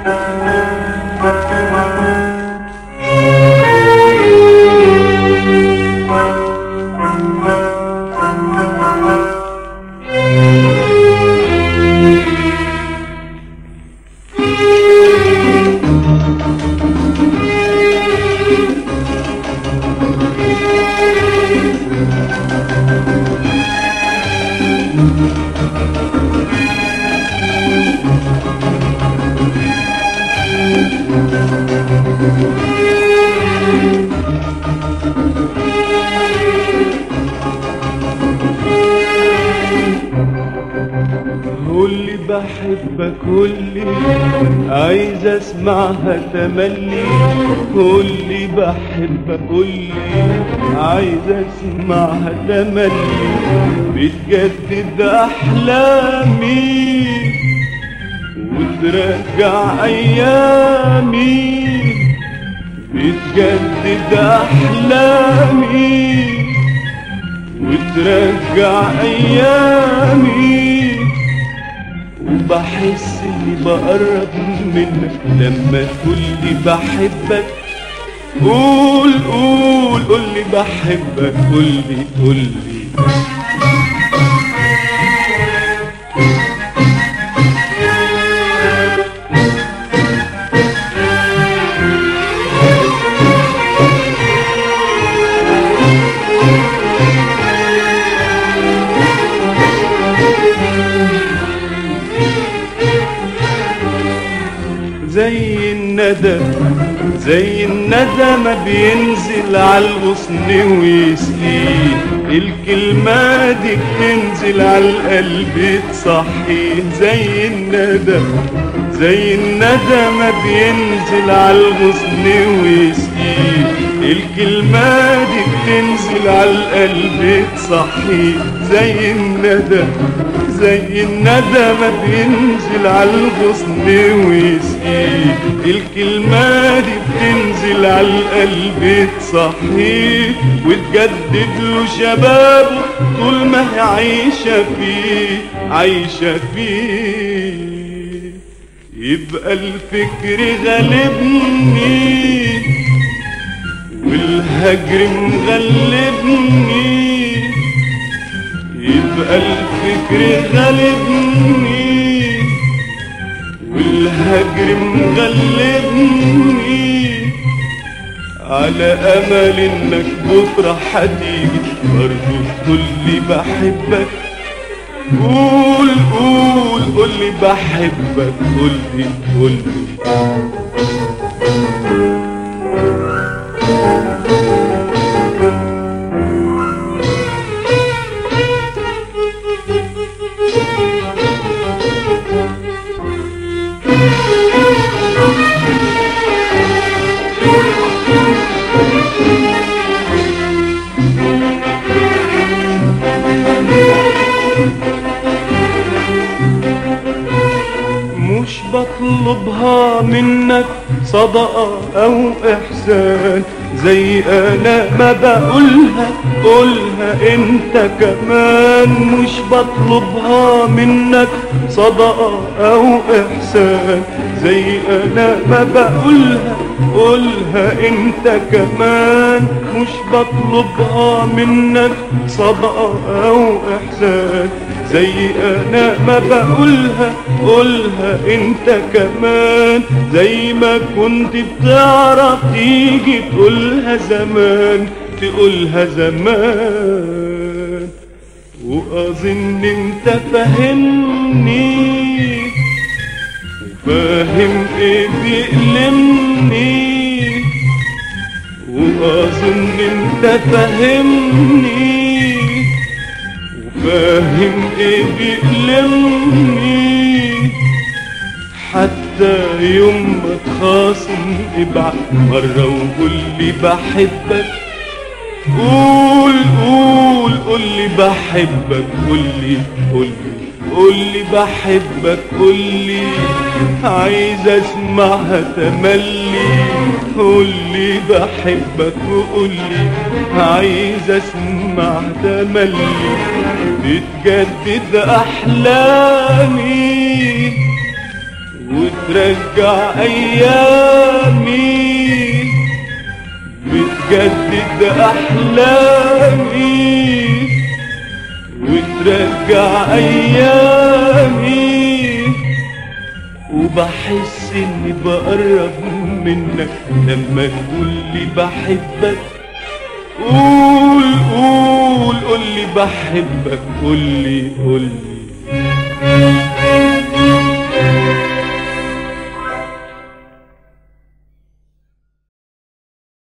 قولي بحبك قولي عايز اسمعها تملي قولي بحبك قولي عايز اسمعها تملي بتجدد احلامي وترجع ايامي بتجدد احلامي وترجع ايامي وبحس اني بقرب منك لما تقولي بحبك قول قول قولي بحبك قولي قولي زي الندى زي الندى ما بينزل على الغصن ويسقيه الكلمة دي بتنزل على القلب تصحيه زي الندى زي الندى ما بينزل على الغصن ويسقيه الكلمة دي بتنزل على القلب تصحيه زي الندى زي الندى ما بينزل على الغصن ويسقيه الكلمة دي بتنزل على القلب تصحيه وتجدد له شبابه طول ما هي عايشة فيه عايشة فيه يبقى الفكر غالبني والهجر مغلبني يبقى الفكر غالبني والهجر مغلبني على امل انك بكره هتيجي برضه تقولي بحبك قول قول قولي بحبك قولي قولي مش بطلبها منك صدقة أو إحسان زي أنا ما بقولها قولها أنت كمان مش بطلبها منك صدقة أو إحسان زي أنا ما بقولها قولها أنت كمان مش بطلبها منك صدقة أو إحسان زي أنا ما بقولها قولها أنت كمان زي ما كنت بتعرف تيجي تقولها زمان تقولها زمان وأظن أنت فاهمني وفاهم إيه بيألمني وأظن أنت فاهمني فاهم ايه بيألمني حتى يوم ما تخاصم ابعت مرة وقول لي بحبك قول قول قول لي بحبك قول لي قول لي قول لي بحبك قول لي عايز اسمعها تملي قول لي بحبك وقول لي عايز اسمع تملي بتجدد احلامي وترجع ايامي بتجدد احلامي وترجع ايامي وبحس اني بقرب منك لما تقولي بحبك قول قول قولي بحبك قولي قولي